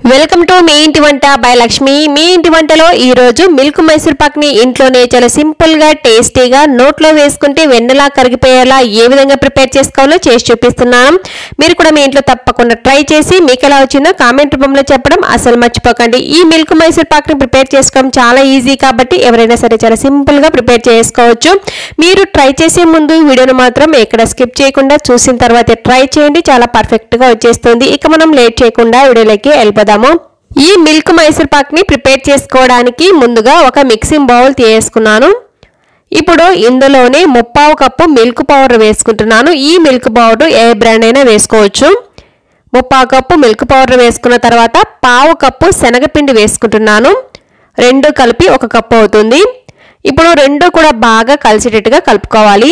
welcome to me ఇంటి వంట by Lakshmi మీ ఇంటి వంటలో ఈ రోజు మిల్క్ మైసూర్ పాక్ ని ఇంట్లోనే చాలా సింపుల్ గా టేస్టీగా నోట్లో వేసుకుంటే వెన్నెలా కరిగిపోయేలా ఏ విధంగా ప్రిపేర్ చేసుకోవాలో చేసి చూపిస్తున్నాను మీరు కూడా మీ ఇంట్లో తప్పకుండా ట్రై చేసి మీకు ఎలా వచ్చిందో కామెంట్ రూపంలో చెప్పడం అసలు మర్చిపోకండి ఈ మిల్క్ మైసూర్ పాక్ ని ప్రిపేర్ చేసుకోవడం చాలా ఈజీ కాబట్టి ఎవరైనా సరే చాలా సింపుల్ గా ప్రిపేర్ చేసుకోవచ్చు మీరు ట్రై చేసే ముందు ఈ వీడియోను మాత్రం ఎక్కడ స్కిప్ చేయకుండా చూసిన తర్వాత ట్రై చేయండి చాలా పర్ఫెక్ట్ గా వచ్చేస్తుంది ఇక మనం లేట్ చేయకుండా వీడియోలోకి వెళ్ళిపోదాము ఈ మిల్క్ మైసూర్ పాక్ ని ప్రిపేర్ చేసుకోవడానికి ముందుగా ఒక మిక్సింగ్ బౌల్ తీసుకున్నాను ఇప్పుడు ఇందులోనే ముప్పావు కప్పు మిల్క్ పౌడర్ వేసుకుంటున్నాను ఈ మిల్క్ పౌడర్ ఏ బ్రాండ్ అయినా వేసుకోవచ్చు ముప్పావు కప్పు మిల్క్ పౌడర్ వేసుకున్న తర్వాత పావు కప్పు శనగపిండి వేసుకుంటున్నాను రెండు కలిపి ఒక కప్పు అవుతుంది ఇప్పుడు రెండు కూడా బాగా కలిసేటట్టుగా కలుపుకోవాలి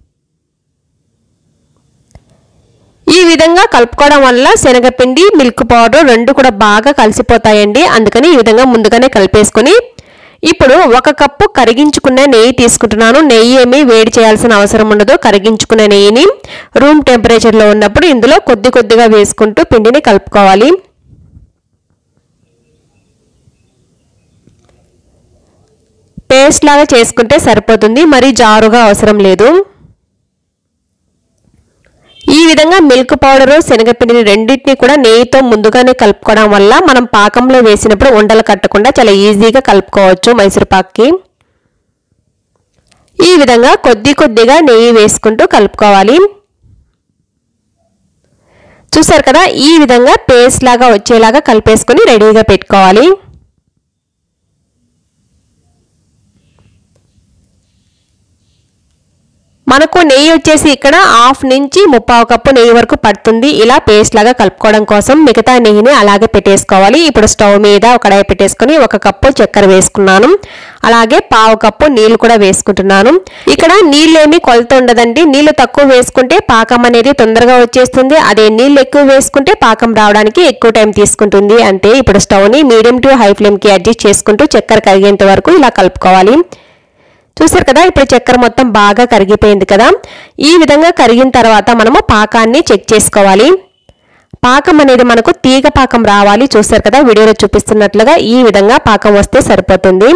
ఈ విధంగా కలుపుకోవడం వల్ల శనగపిండి మిల్క్ పౌడర్ రెండు కూడా బాగా కలిసిపోతాయండి అందుకని ఈ విధంగా ముందుగానే కలిపేసుకొని ఇప్పుడు ఒక కప్పు కరిగించుకున్న నెయ్యి తీసుకుంటున్నాను నెయ్యి ఏమీ వేడి చేయాల్సిన అవసరం ఉండదు కరిగించుకున్న నెయ్యిని రూమ్ టెంపరేచర్లో ఉన్నప్పుడు ఇందులో కొద్ది కొద్దిగా వేసుకుంటూ పిండిని కలుపుకోవాలి పేస్ట్ లాగా చేసుకుంటే సరిపోతుంది మరి జారుగా అవసరం లేదు ఈ విధంగా మిల్క్ పౌడర్ శనగపిండిని రెండింటిని కూడా నెయ్యితో ముందుగానే కలుపుకోవడం వల్ల మనం పాకంలో వేసినప్పుడు ఉండలు కట్టకుండా చాలా ఈజీగా కలుపుకోవచ్చు మైసూర్ పాక్కి ఈ విధంగా కొద్ది కొద్దిగా నెయ్యి వేసుకుంటూ కలుపుకోవాలి చూసారు కదా ఈ విధంగా పేస్ట్ లాగా వచ్చేలాగా కలిపేసుకొని రెడీగా పెట్టుకోవాలి మనకు నెయ్యి వచ్చేసి ఇక్కడ హాఫ్ నుంచి ముప్పావు కప్పు నెయ్యి వరకు పడుతుంది ఇలా పేస్ట్ లాగా కలుపుకోవడం కోసం మిగతా నెయ్యిని అలాగే పెట్టేసుకోవాలి ఇప్పుడు స్టవ్ మీద ఒక కడాయి పెట్టేసుకొని ఒక కప్పు చక్కెర వేసుకున్నాను అలాగే పావు కప్పు నీళ్లు కూడా వేసుకుంటున్నాను ఇక్కడ నీళ్ళేమి కొలత ఉండదండి నీళ్లు తక్కువ వేసుకుంటే పాకం అనేది తొందరగా వచ్చేస్తుంది అదే నీళ్ళు ఎక్కువ వేసుకుంటే పాకం రావడానికి ఎక్కువ టైం తీసుకుంటుంది అంటే ఇప్పుడు స్టవ్ని మీడియం టు హై ఫ్లేమ్కి అడ్జస్ట్ చేసుకుంటూ చక్కెర కరిగేంత వరకు ఇలా కలుపుకోవాలి చూసారు కదా ఇప్పుడు చక్కెర మొత్తం బాగా కరిగిపోయింది కదా ఈ విధంగా కరిగిన తర్వాత మనము పాకాన్ని చెక్ చేసుకోవాలి పాకం అనేది మనకు తీగ పాకం రావాలి చూసారు కదా వీడియోలో చూపిస్తున్నట్లుగా ఈ విధంగా పాకం వస్తే సరిపోతుంది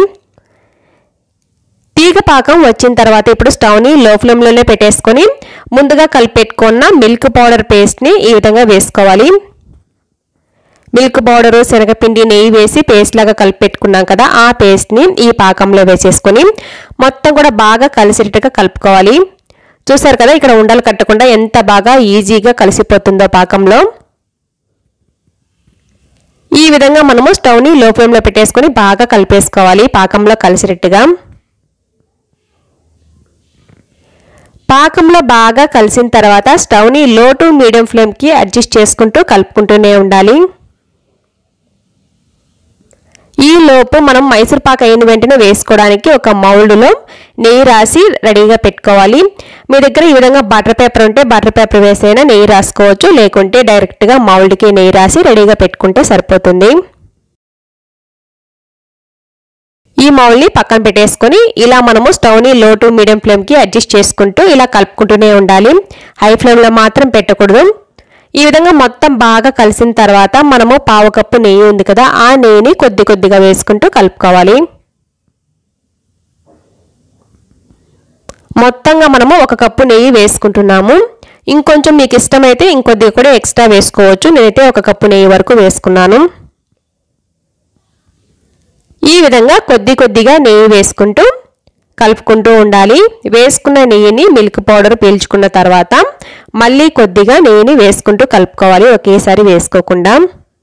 తీగ పాకం వచ్చిన తర్వాత ఇప్పుడు స్టవ్ని లో ఫ్లేమ్లోనే పెట్టేసుకొని ముందుగా కలిపెట్టుకున్న మిల్క్ పౌడర్ పేస్ట్ని ఈ విధంగా వేసుకోవాలి మిల్క్ పౌడరు శనగపిండి నెయ్యి వేసి పేస్ట్ లాగా కలిపెట్టుకున్నాం కదా ఆ పేస్ట్ని ఈ పాకంలో వేసేసుకొని మొత్తం కూడా బాగా కలిసేటట్టుగా కలుపుకోవాలి చూసారు కదా ఇక్కడ ఉండలు కట్టకుండా ఎంత బాగా ఈజీగా కలిసిపోతుందో పాకంలో ఈ విధంగా మనము స్టవ్ని లో ఫ్లేమ్లో పెట్టేసుకొని బాగా కలిపేసుకోవాలి పాకంలో కలిసేటట్టుగా పాకంలో బాగా కలిసిన తర్వాత స్టవ్ని లో టు మీడియం ఫ్లేమ్కి అడ్జస్ట్ చేసుకుంటూ కలుపుకుంటూనే ఉండాలి ఈ లోపు మనం మైసూర్ పాక్ అయిన వెంటనే వేసుకోవడానికి ఒక మౌల్డ్లో నెయ్యి రాసి రెడీగా పెట్టుకోవాలి మీ దగ్గర ఈ విధంగా బటర్ పేపర్ ఉంటే బటర్ పేపర్ వేసైనా నెయ్యి రాసుకోవచ్చు లేకుంటే డైరెక్ట్గా మౌల్డ్కి నెయ్యి రాసి రెడీగా పెట్టుకుంటే సరిపోతుంది ఈ మౌల్ని పక్కన పెట్టేసుకొని ఇలా మనము స్టవ్ని లో టు మీడియం ఫ్లేమ్కి అడ్జస్ట్ చేసుకుంటూ ఇలా కలుపుకుంటూనే ఉండాలి హై ఫ్లేమ్లో మాత్రం పెట్టకూడదు ఈ విధంగా మొత్తం బాగా కలిసిన తర్వాత మనము పావు కప్పు నెయ్యి ఉంది కదా ఆ నెయ్యిని కొద్ది కొద్దిగా వేసుకుంటూ కలుపుకోవాలి మొత్తంగా మనము ఒక కప్పు నెయ్యి వేసుకుంటున్నాము ఇంకొంచెం మీకు ఇష్టమైతే ఇంకొద్దిగా కూడా ఎక్స్ట్రా వేసుకోవచ్చు నేనైతే ఒక కప్పు నెయ్యి వరకు వేసుకున్నాను ఈ విధంగా కొద్ది కొద్దిగా నెయ్యి వేసుకుంటూ కలుపుకుంటూ ఉండాలి వేసుకున్న నెయ్యిని మిల్క్ పౌడర్ పీల్చుకున్న తర్వాత మళ్ళీ కొద్దిగా నెయ్యిని వేసుకుంటూ కలుపుకోవాలి ఒకేసారి వేసుకోకుండా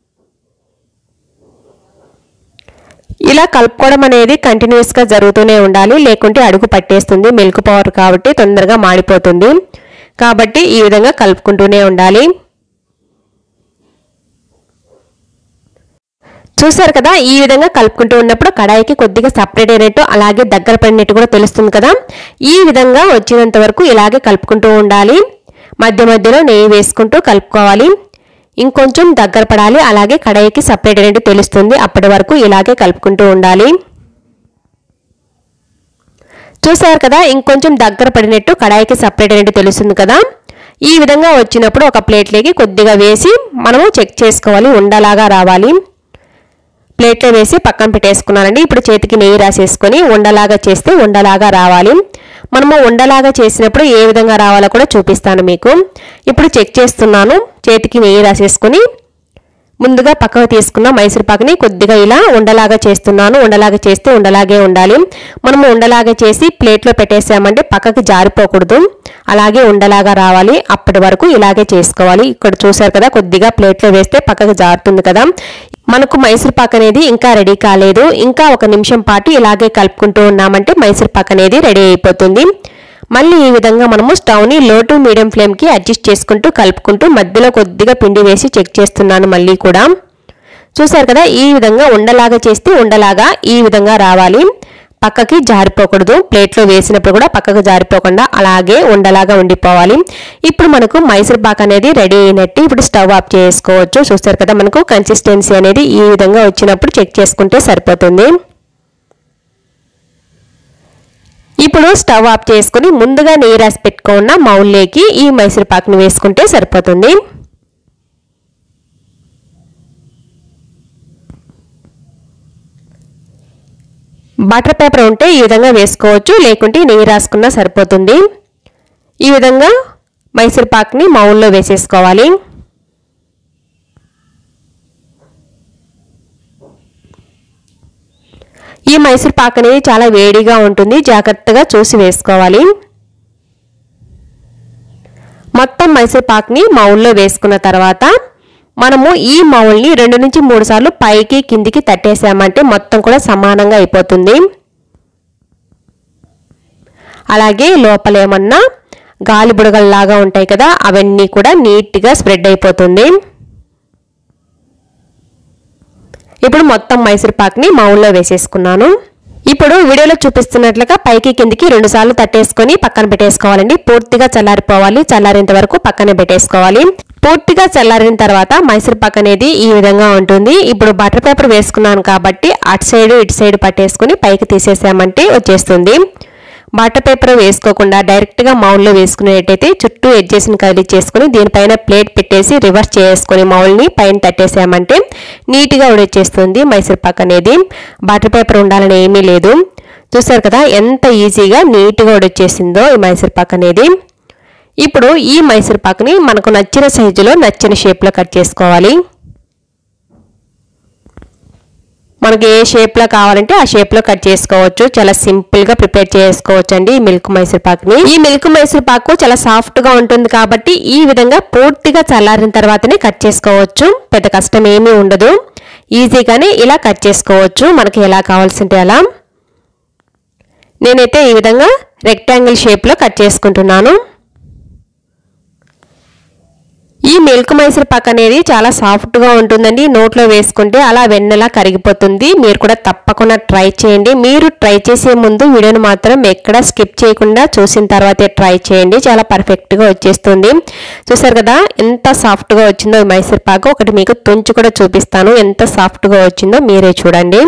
ఇలా కలుపుకోవడం అనేది కంటిన్యూస్గా జరుగుతూనే ఉండాలి లేకుంటే అడుగు పట్టేస్తుంది మిల్క్ పౌడర్ కాబట్టి తొందరగా మాడిపోతుంది కాబట్టి ఈ విధంగా కలుపుకుంటూనే ఉండాలి చూసారు కదా ఈ విధంగా కలుపుకుంటూ ఉన్నప్పుడు కడాయికి కొద్దిగా సపరేట్ అయినట్టు అలాగే దగ్గర పడినట్టు కూడా తెలుస్తుంది కదా ఈ విధంగా వచ్చినంత వరకు ఇలాగే కలుపుకుంటూ ఉండాలి మధ్య మధ్యలో నెయ్యి వేసుకుంటూ కలుపుకోవాలి ఇంకొంచెం దగ్గర పడాలి అలాగే కడాయికి సపరేట్ అయినట్టు తెలుస్తుంది అప్పటి వరకు ఇలాగే కలుపుకుంటూ ఉండాలి చూసారు కదా ఇంకొంచెం దగ్గర పడినట్టు కడాయికి సపరేట్ అయినట్టు తెలుస్తుంది కదా ఈ విధంగా వచ్చినప్పుడు ఒక ప్లేట్లోకి కొద్దిగా వేసి మనము చెక్ చేసుకోవాలి ఉండలాగా రావాలి ప్లేట్లో వేసి పక్కన పెట్టేసుకున్నానండి ఇప్పుడు చేతికి నెయ్యి రాసేసుకొని ఉండలాగా చేస్తే ఉండలాగా రావాలి మనము ఉండలాగా చేసినప్పుడు ఏ విధంగా రావాలో కూడా చూపిస్తాను మీకు ఇప్పుడు చెక్ చేస్తున్నాను చేతికి నెయ్యి రాసేసుకొని ముందుగా పక్కకు తీసుకున్న మైసూర్ పాకుని కొద్దిగా ఇలా ఉండలాగా చేస్తున్నాను ఉండలాగా చేస్తే ఉండలాగే ఉండాలి మనము ఉండలాగా చేసి ప్లేట్లో పెట్టేసామంటే పక్కకి జారిపోకూడదు అలాగే ఉండలాగా రావాలి అప్పటి వరకు ఇలాగే చేసుకోవాలి ఇక్కడ చూసారు కదా కొద్దిగా ప్లేట్లో వేస్తే పక్కకు జారుతుంది కదా మనకు మైసూర్ పాక్ అనేది ఇంకా రెడీ కాలేదు ఇంకా ఒక నిమిషం పాటు ఇలాగే కలుపుకుంటూ ఉన్నామంటే మైసూర్ పాక్ అనేది రెడీ అయిపోతుంది మళ్ళీ ఈ విధంగా మనము స్టవ్ని లో టు మీడియం ఫ్లేమ్కి అడ్జస్ట్ చేసుకుంటూ కలుపుకుంటూ మధ్యలో కొద్దిగా పిండి వేసి చెక్ చేస్తున్నాను మళ్ళీ కూడా చూసారు కదా ఈ విధంగా ఉండలాగా చేస్తే ఉండలాగా ఈ విధంగా రావాలి పక్కకి జారిపోకూడదు ప్లేట్లో వేసినప్పుడు కూడా పక్కకు జారిపోకుండా అలాగే ఉండలాగా ఉండిపోవాలి ఇప్పుడు మనకు మైసూర్ పాక్ అనేది రెడీ అయినట్టు ఇప్పుడు స్టవ్ ఆఫ్ చేసుకోవచ్చు చూస్తారు కదా మనకు కన్సిస్టెన్సీ అనేది ఈ విధంగా వచ్చినప్పుడు చెక్ చేసుకుంటే సరిపోతుంది ఇప్పుడు స్టవ్ ఆఫ్ చేసుకుని ముందుగా నెయ్యి రాసి పెట్టుకున్న మౌల్లోకి ఈ మైసూర్ పాక్ని వేసుకుంటే సరిపోతుంది బటర్ పేపర్ ఉంటే ఈ విధంగా వేసుకోవచ్చు లేకుంటే నెయ్యి రాసుకున్నా సరిపోతుంది ఈ విధంగా మైసూర్ పాక్ని మౌల్లో వేసేసుకోవాలి ఈ మైసూర్ పాక్ అనేది చాలా వేడిగా ఉంటుంది జాగ్రత్తగా చూసి వేసుకోవాలి మొత్తం మైసూర్ పాక్ని మౌల్లో వేసుకున్న తర్వాత మనము ఈ మౌల్ని రెండు నుంచి మూడు సార్లు పైకి కిందికి తట్టేసామంటే మొత్తం కూడా సమానంగా అయిపోతుంది అలాగే లోపల ఏమన్నా గాలి బుడగల్లాగా ఉంటాయి కదా అవన్నీ కూడా నీట్గా స్ప్రెడ్ అయిపోతుంది ఇప్పుడు మొత్తం మైసూర్ పాక్ని మౌల్లో వేసేసుకున్నాను ఇప్పుడు వీడియోలో చూపిస్తున్నట్లుగా పైకి కిందికి రెండు సార్లు తట్టేసుకొని పక్కన పెట్టేసుకోవాలండి పూర్తిగా చల్లారిపోవాలి చల్లారేంత వరకు పక్కన పెట్టేసుకోవాలి పూర్తిగా చల్లారిన తర్వాత మైసూర్ పాక్ అనేది ఈ విధంగా ఉంటుంది ఇప్పుడు బటర్ పేపర్ వేసుకున్నాను కాబట్టి అటు సైడ్ ఇటు సైడ్ పట్టేసుకుని పైకి తీసేసామంటే వచ్చేస్తుంది బటర్ పేపర్ వేసుకోకుండా డైరెక్ట్గా మౌల్లో వేసుకునేటైతే చుట్టూ ఎడ్జెస్ని కదిలిచ్చేసుకుని దీనిపైన ప్లేట్ పెట్టేసి రివర్స్ చేసుకుని మౌల్ని పైన తట్టేసామంటే నీట్గా ఉడొచ్చేస్తుంది మైసూర్ పాక్ అనేది బటర్ పేపర్ ఉండాలని ఏమీ లేదు చూసారు కదా ఎంత ఈజీగా నీట్గా ఉడొచ్చేసిందో ఈ మైసూర్ పాక్ అనేది ఇప్పుడు ఈ మైసూర్ పాక్ని మనకు నచ్చిన సైజులో నచ్చిన షేప్లో కట్ చేసుకోవాలి మనకి ఏ షేప్లో కావాలంటే ఆ షేప్లో కట్ చేసుకోవచ్చు చాలా సింపుల్గా ప్రిపేర్ చేసుకోవచ్చు అండి ఈ మిల్క్ మైసూర్ పాక్ని ఈ మిల్క్ మైసూర్ పాక్ చాలా సాఫ్ట్గా ఉంటుంది కాబట్టి ఈ విధంగా పూర్తిగా చల్లారిన తర్వాతనే కట్ చేసుకోవచ్చు పెద్ద కష్టం ఏమీ ఉండదు ఈజీగానే ఇలా కట్ చేసుకోవచ్చు మనకి ఎలా కావాల్సింటే అలా నేనైతే ఈ విధంగా రెక్టాంగిల్ షేప్లో కట్ చేసుకుంటున్నాను ఈ మిల్క్ మైసూర్ పాక్ అనేది చాలా సాఫ్ట్గా ఉంటుందండి నోట్లో వేసుకుంటే అలా వెన్నెలా కరిగిపోతుంది మీరు కూడా తప్పకుండా ట్రై చేయండి మీరు ట్రై చేసే ముందు వీడియోని మాత్రం ఎక్కడ స్కిప్ చేయకుండా చూసిన తర్వాతే ట్రై చేయండి చాలా పర్ఫెక్ట్గా వచ్చేస్తుంది చూసారు కదా ఎంత సాఫ్ట్గా వచ్చిందో ఈ మైసూర్ పాక్ ఒకటి మీకు తుంచి కూడా చూపిస్తాను ఎంత సాఫ్ట్గా వచ్చిందో మీరే చూడండి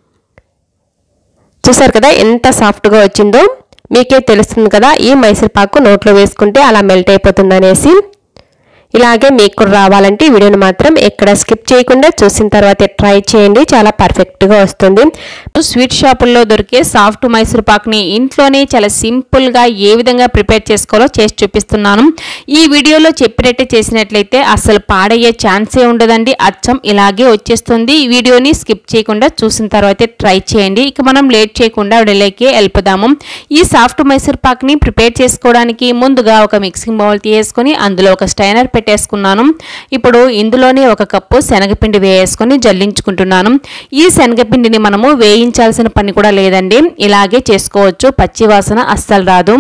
చూసారు కదా ఎంత సాఫ్ట్గా వచ్చిందో మీకే తెలుస్తుంది కదా ఈ మైసూర్ పాకు నోట్లో వేసుకుంటే అలా మెల్ట్ అయిపోతుంది అనేసి ఇలాగే మీకు కూడా రావాలంటే ఈ వీడియోని మాత్రం ఎక్కడ స్కిప్ చేయకుండా చూసిన తర్వాత ట్రై చేయండి చాలా పర్ఫెక్ట్గా వస్తుంది స్వీట్ షాపుల్లో దొరికే సాఫ్ట్ మైసూర్ పాక్ని ఇంట్లోనే చాలా సింపుల్గా ఏ విధంగా ప్రిపేర్ చేసుకోవాలో చేసి చూపిస్తున్నాను ఈ వీడియోలో చెప్పినట్టే చేసినట్లయితే అసలు పాడయ్యే ఛాన్సే ఉండదండి అచ్చం ఇలాగే వచ్చేస్తుంది ఈ వీడియోని స్కిప్ చేయకుండా చూసిన తర్వాతే ట్రై చేయండి ఇక మనం లేట్ చేయకుండా విడలేకే వెళ్ళిపోదాము ఈ సాఫ్ట్ మైసూర్ పాక్ని ప్రిపేర్ చేసుకోవడానికి ముందుగా ఒక మిక్సింగ్ బౌల్ తీసుకొని అందులో ఒక స్టైనర్ పెట్టేసుకున్నాను ఇప్పుడు ఇందులోనే ఒక కప్పు శనగపిండి వేసుకొని జల్లించుకుంటున్నాను ఈ శనగపిండిని మనము వేయించాల్సిన పని కూడా లేదండి ఇలాగే చేసుకోవచ్చు పచ్చి వాసన అస్సలు రాదు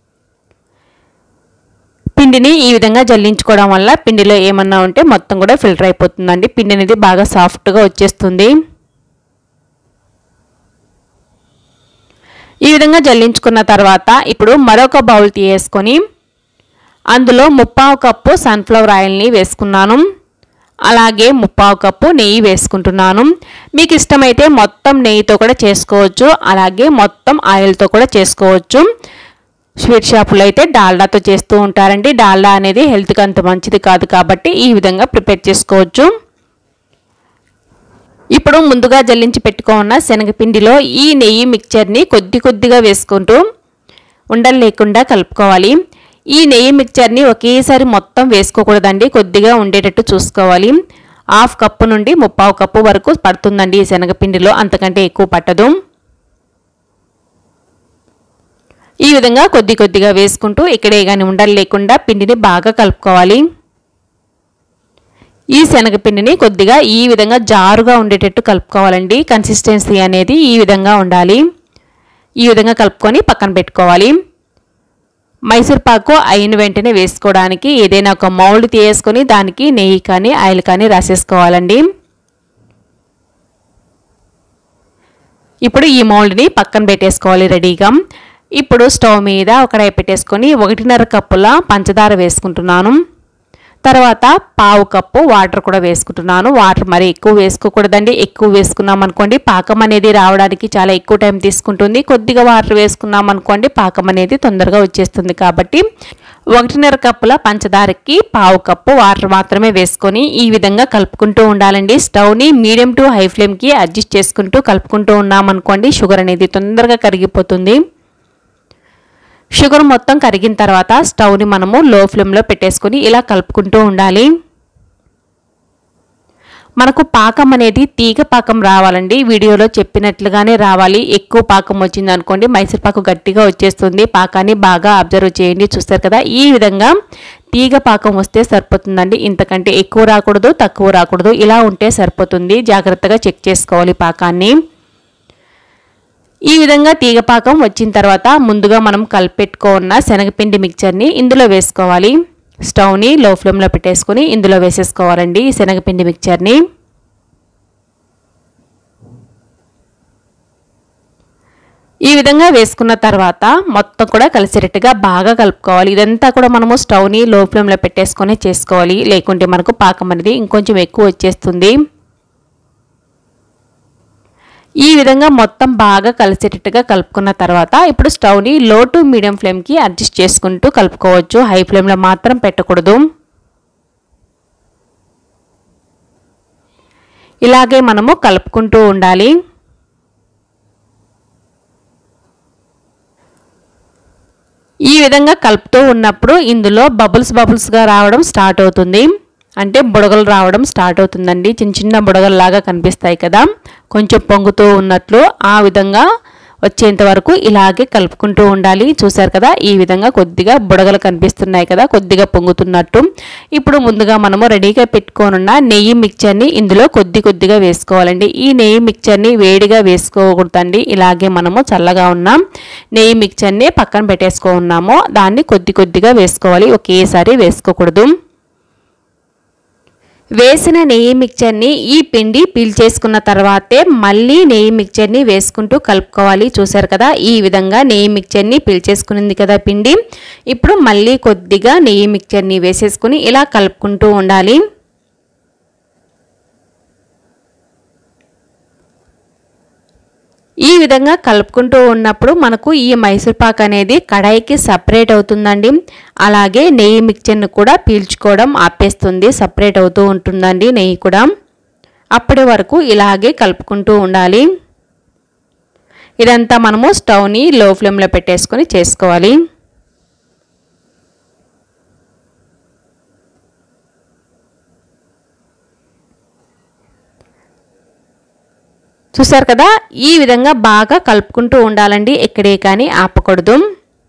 పిండిని ఈ విధంగా జల్లించుకోవడం వల్ల పిండిలో ఏమన్నా ఉంటే మొత్తం కూడా ఫిల్టర్ అయిపోతుందండి పిండి అనేది బాగా సాఫ్ట్గా వచ్చేస్తుంది ఈ విధంగా జల్లించుకున్న తర్వాత ఇప్పుడు మరొక బౌల్ తీసుకొని అందులో ముప్పావు కప్పు సన్ఫ్లవర్ ఆయిల్ని వేసుకున్నాను అలాగే ముప్పావు కప్పు నెయ్యి వేసుకుంటున్నాను మీకు ఇష్టమైతే మొత్తం నెయ్యితో కూడా చేసుకోవచ్చు అలాగే మొత్తం ఆయిల్తో కూడా చేసుకోవచ్చు స్వీట్ షాపులో అయితే డాల్డాతో చేస్తూ ఉంటారండి డాల్డా అనేది హెల్త్కి అంత మంచిది కాదు కాబట్టి ఈ విధంగా ప్రిపేర్ చేసుకోవచ్చు ఇప్పుడు ముందుగా జల్లించి పెట్టుకున్న శనగపిండిలో ఈ నెయ్యి మిక్చర్ని కొద్ది కొద్దిగా వేసుకుంటూ ఉండలు లేకుండా కలుపుకోవాలి ఈ నెయ్యి మిక్చర్ని ఒకేసారి మొత్తం వేసుకోకూడదండి కొద్దిగా ఉండేటట్టు చూసుకోవాలి హాఫ్ కప్పు నుండి ముప్పావు కప్పు వరకు పడుతుందండి ఈ శనగపిండిలో అంతకంటే ఎక్కువ పట్టదు ఈ విధంగా కొద్ది కొద్దిగా వేసుకుంటూ ఇక్కడే కానీ ఉండలు లేకుండా పిండిని బాగా కలుపుకోవాలి ఈ శనగపిండిని కొద్దిగా ఈ విధంగా జారుగా ఉండేటట్టు కలుపుకోవాలండి కన్సిస్టెన్సీ అనేది ఈ విధంగా ఉండాలి ఈ విధంగా కలుపుకొని పక్కన పెట్టుకోవాలి మైసూర్ పాకు అయిన వెంటనే వేసుకోవడానికి ఏదైనా ఒక మౌల్డ్ తీసుకొని దానికి నెయ్యి కానీ ఆయిల్ కానీ రాసేసుకోవాలండి ఇప్పుడు ఈ మౌల్డ్ని పక్కన పెట్టేసుకోవాలి రెడీగా ఇప్పుడు స్టవ్ మీద ఒక కడాయి పెట్టేసుకొని ఒకటిన్నర కప్పుల పంచదార వేసుకుంటున్నాను తర్వాత పావు కప్పు వాటర్ కూడా వేసుకుంటున్నాను వాటర్ మరి ఎక్కువ వేసుకోకూడదండి ఎక్కువ వేసుకున్నాం అనుకోండి పాకం అనేది రావడానికి చాలా ఎక్కువ టైం తీసుకుంటుంది కొద్దిగా వాటర్ వేసుకున్నాం అనుకోండి పాకం అనేది తొందరగా వచ్చేస్తుంది కాబట్టి ఒకటిన్నర కప్పుల పంచదారకి పావు కప్పు వాటర్ మాత్రమే వేసుకొని ఈ విధంగా కలుపుకుంటూ ఉండాలండి స్టవ్ని మీడియం టు హై ఫ్లేమ్కి అడ్జస్ట్ చేసుకుంటూ కలుపుకుంటూ ఉన్నాం అనుకోండి షుగర్ అనేది తొందరగా కరిగిపోతుంది షుగర్ మొత్తం కరిగిన తర్వాత స్టవ్ని మనము లో ఫ్లేమ్లో పెట్టేసుకొని ఇలా కలుపుకుంటూ ఉండాలి మనకు పాకం అనేది తీగ పాకం రావాలండి వీడియోలో చెప్పినట్లుగానే రావాలి ఎక్కువ పాకం వచ్చింది అనుకోండి మైసూర్ పాకు గట్టిగా వచ్చేస్తుంది పాకాన్ని బాగా అబ్జర్వ్ చేయండి చూస్తారు కదా ఈ విధంగా తీగ పాకం వస్తే సరిపోతుందండి ఇంతకంటే ఎక్కువ రాకూడదు తక్కువ రాకూడదు ఇలా ఉంటే సరిపోతుంది జాగ్రత్తగా చెక్ చేసుకోవాలి పాకాన్ని ఈ విధంగా తీగపాకం వచ్చిన తర్వాత ముందుగా మనం కలిపెట్టుకున్న శనగపిండి మిక్చర్ని ఇందులో వేసుకోవాలి స్టవ్ని లో ఫ్లేమ్లో పెట్టేసుకొని ఇందులో వేసేసుకోవాలండి ఈ శనగపిండి మిక్చర్ని ఈ విధంగా వేసుకున్న తర్వాత మొత్తం కూడా కలిసేటట్టుగా బాగా కలుపుకోవాలి ఇదంతా కూడా మనము స్టవ్ని లో ఫ్లేమ్లో పెట్టేసుకొని చేసుకోవాలి లేకుంటే మనకు పాకం అనేది ఇంకొంచెం ఎక్కువ వచ్చేస్తుంది ఈ విధంగా మొత్తం బాగా కలిసేటట్టుగా కలుపుకున్న తర్వాత ఇప్పుడు స్టవ్ని లో టు మీడియం ఫ్లేమ్కి అడ్జస్ట్ చేసుకుంటూ కలుపుకోవచ్చు హై ఫ్లేమ్లో మాత్రం పెట్టకూడదు ఇలాగే మనము కలుపుకుంటూ ఉండాలి ఈ విధంగా కలుపుతూ ఉన్నప్పుడు ఇందులో బబుల్స్ బబుల్స్గా రావడం స్టార్ట్ అవుతుంది అంటే బుడగలు రావడం స్టార్ట్ అవుతుందండి చిన్న చిన్న బుడగల్లాగా కనిపిస్తాయి కదా కొంచెం పొంగుతూ ఉన్నట్లు ఆ విధంగా వచ్చేంత వరకు ఇలాగే కలుపుకుంటూ ఉండాలి చూసారు కదా ఈ విధంగా కొద్దిగా బుడగలు కనిపిస్తున్నాయి కదా కొద్దిగా పొంగుతున్నట్టు ఇప్పుడు ముందుగా మనము రెడీగా పెట్టుకోనున్న నెయ్యి మిక్చర్ని ఇందులో కొద్ది కొద్దిగా వేసుకోవాలండి ఈ నెయ్యి మిక్చర్ని వేడిగా వేసుకోకూడదండి ఇలాగే మనము చల్లగా ఉన్న నెయ్యి మిక్చర్ని పక్కన పెట్టేసుకో ఉన్నాము దాన్ని కొద్ది కొద్దిగా వేసుకోవాలి ఒకేసారి వేసుకోకూడదు వేసిన నెయ్యి మిక్చర్ని ఈ పిండి పీల్చేసుకున్న తర్వాతే మళ్ళీ నెయ్యి మిక్చర్ని వేసుకుంటూ కలుపుకోవాలి చూసారు కదా ఈ విధంగా నెయ్యి మిక్చర్ని పీల్చేసుకునింది కదా పిండి ఇప్పుడు మళ్ళీ కొద్దిగా నెయ్యి మిక్చర్ని వేసేసుకుని ఇలా కలుపుకుంటూ ఉండాలి ఈ విధంగా కలుపుకుంటూ ఉన్నప్పుడు మనకు ఈ మైసూర్ పాక్ అనేది కడాయికి సపరేట్ అవుతుందండి అలాగే నెయ్యి మిక్చర్ని కూడా పీల్చుకోవడం ఆపేస్తుంది సపరేట్ అవుతూ ఉంటుందండి నెయ్యి కూడా అప్పటి వరకు ఇలాగే కలుపుకుంటూ ఉండాలి ఇదంతా మనము స్టవ్ని లో ఫ్లేమ్లో పెట్టేసుకొని చేసుకోవాలి చూసారు కదా ఈ విధంగా బాగా కలుపుకుంటూ ఉండాలండి ఎక్కడే కానీ ఆపకూడదు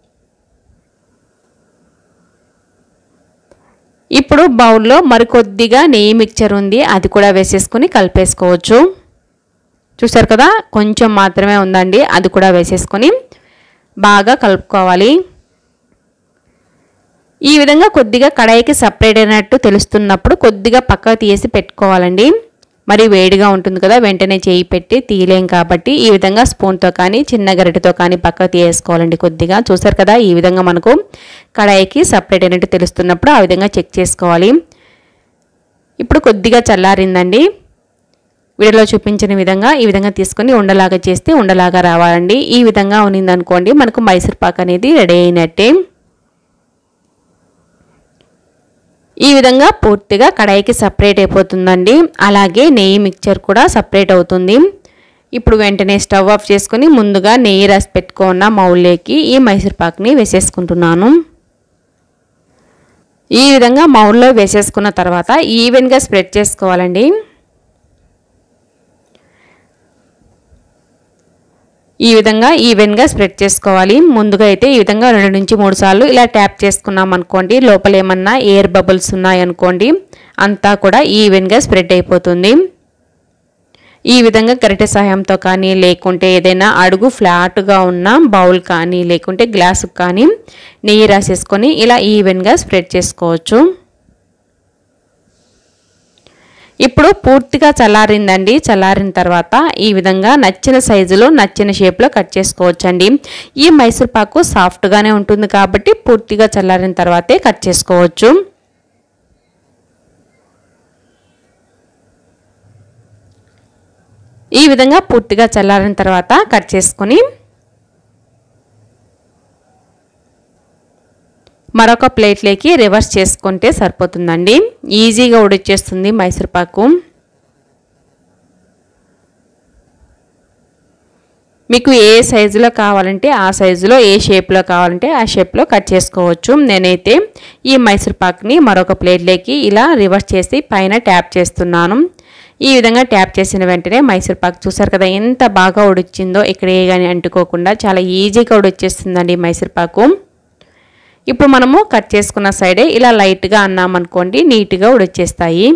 ఇప్పుడు బౌల్లో మరికొద్దిగా నెయ్యి మిక్చర్ ఉంది అది కూడా వేసేసుకుని కలిపేసుకోవచ్చు చూసారు కదా కొంచెం మాత్రమే ఉందండి అది కూడా వేసేసుకొని బాగా కలుపుకోవాలి ఈ విధంగా కొద్దిగా కడాయికి సపరేట్ అయినట్టు తెలుస్తున్నప్పుడు కొద్దిగా పక్కకు తీసి పెట్టుకోవాలండి మరి వేడిగా ఉంటుంది కదా వెంటనే చేయి పెట్టి తీయలేం కాబట్టి ఈ విధంగా స్పూన్తో కానీ చిన్న గరిటెతో కానీ పక్కకు తీసేసుకోవాలండి కొద్దిగా చూసారు కదా ఈ విధంగా మనకు కడాయికి సపరేట్ అయినట్టు తెలుస్తున్నప్పుడు ఆ విధంగా చెక్ చేసుకోవాలి ఇప్పుడు కొద్దిగా చల్లారిందండి వీడియోలో చూపించిన విధంగా ఈ విధంగా తీసుకొని ఉండలాగా చేస్తే ఉండలాగా రావాలండి ఈ విధంగా ఉన్నిందనుకోండి మనకు మైసూర్ పాక్ అనేది రెడీ అయినట్టే ఈ విధంగా పూర్తిగా కడాయికి సపరేట్ అయిపోతుందండి అలాగే నెయ్యి మిక్చర్ కూడా సపరేట్ అవుతుంది ఇప్పుడు వెంటనే స్టవ్ ఆఫ్ చేసుకొని ముందుగా నెయ్యి రాసి పెట్టుకున్న మౌల్లోకి ఈ మైసూర్పాక్ని వేసేసుకుంటున్నాను ఈ విధంగా మౌల్లో వేసేసుకున్న తర్వాత ఈవెన్గా స్ప్రెడ్ చేసుకోవాలండి ఈ విధంగా ఈవెన్గా స్ప్రెడ్ చేసుకోవాలి ముందుగా అయితే ఈ విధంగా రెండు నుంచి మూడు సార్లు ఇలా ట్యాప్ చేసుకున్నాం అనుకోండి లోపల ఏమన్నా ఎయిర్ బబుల్స్ ఉన్నాయనుకోండి అంతా కూడా ఈవెన్గా స్ప్రెడ్ అయిపోతుంది ఈ విధంగా గరిటె సహాయంతో కానీ లేకుంటే ఏదైనా అడుగు ఫ్లాట్గా ఉన్న బౌల్ కానీ లేకుంటే గ్లాసు కానీ నెయ్యి రాసేసుకొని ఇలా ఈవెన్గా స్ప్రెడ్ చేసుకోవచ్చు ఇప్పుడు పూర్తిగా చల్లారిందండి చల్లారిన తర్వాత ఈ విధంగా నచ్చిన సైజులో నచ్చిన షేప్లో కట్ చేసుకోవచ్చండి ఈ మైసూర్ పాకు సాఫ్ట్గానే ఉంటుంది కాబట్టి పూర్తిగా చల్లారిన తర్వాతే కట్ చేసుకోవచ్చు ఈ విధంగా పూర్తిగా చల్లారిన తర్వాత కట్ చేసుకొని మరొక ప్లేట్లోకి రివర్స్ చేసుకుంటే సరిపోతుందండి ఈజీగా ఉడిచేస్తుంది మైసూర్పాకు మీకు ఏ సైజులో కావాలంటే ఆ సైజులో ఏ షేప్లో కావాలంటే ఆ షేప్లో కట్ చేసుకోవచ్చు నేనైతే ఈ మైసూర్పాక్ని మరొక ప్లేట్లోకి ఇలా రివర్స్ చేసి పైన ట్యాప్ చేస్తున్నాను ఈ విధంగా ట్యాప్ చేసిన వెంటనే మైసూర్ పాక్ చూసారు కదా ఎంత బాగా ఉడిచిందో ఇక్కడ ఏ కానీ అంటుకోకుండా చాలా ఈజీగా ఉడిచేస్తుందండి మైసూర్ పాకు ఇప్పుడు మనము కట్ చేసుకున్న సైడే ఇలా లైట్గా అన్నామనుకోండి నీట్గా ఉడిచేస్తాయి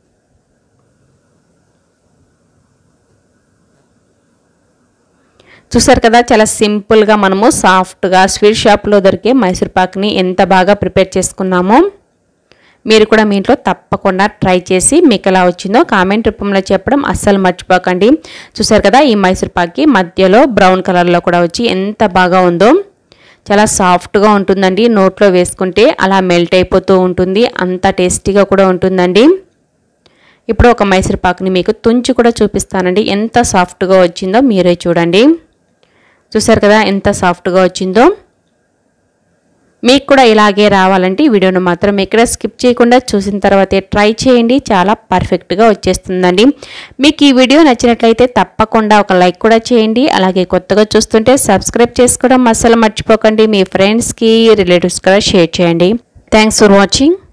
చూసారు కదా చాలా సింపుల్గా మనము సాఫ్ట్గా స్వీట్ షాప్లో దొరికే మైసూర్ పాక్ని ఎంత బాగా ప్రిపేర్ చేసుకున్నామో మీరు కూడా మీ ఇంట్లో తప్పకుండా ట్రై చేసి మీకు ఎలా వచ్చిందో కామెంట్ రూపంలో చెప్పడం అస్సలు మర్చిపోకండి చూసారు కదా ఈ మైసూర్ పాక్కి మధ్యలో బ్రౌన్ కలర్లో కూడా వచ్చి ఎంత బాగా ఉందో చాలా సాఫ్ట్గా ఉంటుందండి నోట్లో వేసుకుంటే అలా మెల్ట్ అయిపోతూ ఉంటుంది అంత టేస్టీగా కూడా ఉంటుందండి ఇప్పుడు ఒక మైసూర్ పాక్ని మీకు తుంచి కూడా చూపిస్తానండి ఎంత సాఫ్ట్గా వచ్చిందో మీరే చూడండి చూసారు కదా ఎంత సాఫ్ట్గా వచ్చిందో మీకు కూడా ఇలాగే రావాలంటే ఈ వీడియోను మాత్రం ఇక్కడ స్కిప్ చేయకుండా చూసిన తర్వాతే ట్రై చేయండి చాలా పర్ఫెక్ట్గా వచ్చేస్తుందండి మీకు ఈ వీడియో నచ్చినట్లయితే తప్పకుండా ఒక లైక్ కూడా చేయండి అలాగే కొత్తగా చూస్తుంటే సబ్స్క్రైబ్ చేసుకోవడం అస్సలు మర్చిపోకండి మీ ఫ్రెండ్స్కి రిలేటివ్స్ కూడా షేర్ చేయండి థ్యాంక్స్ ఫర్ వాచింగ్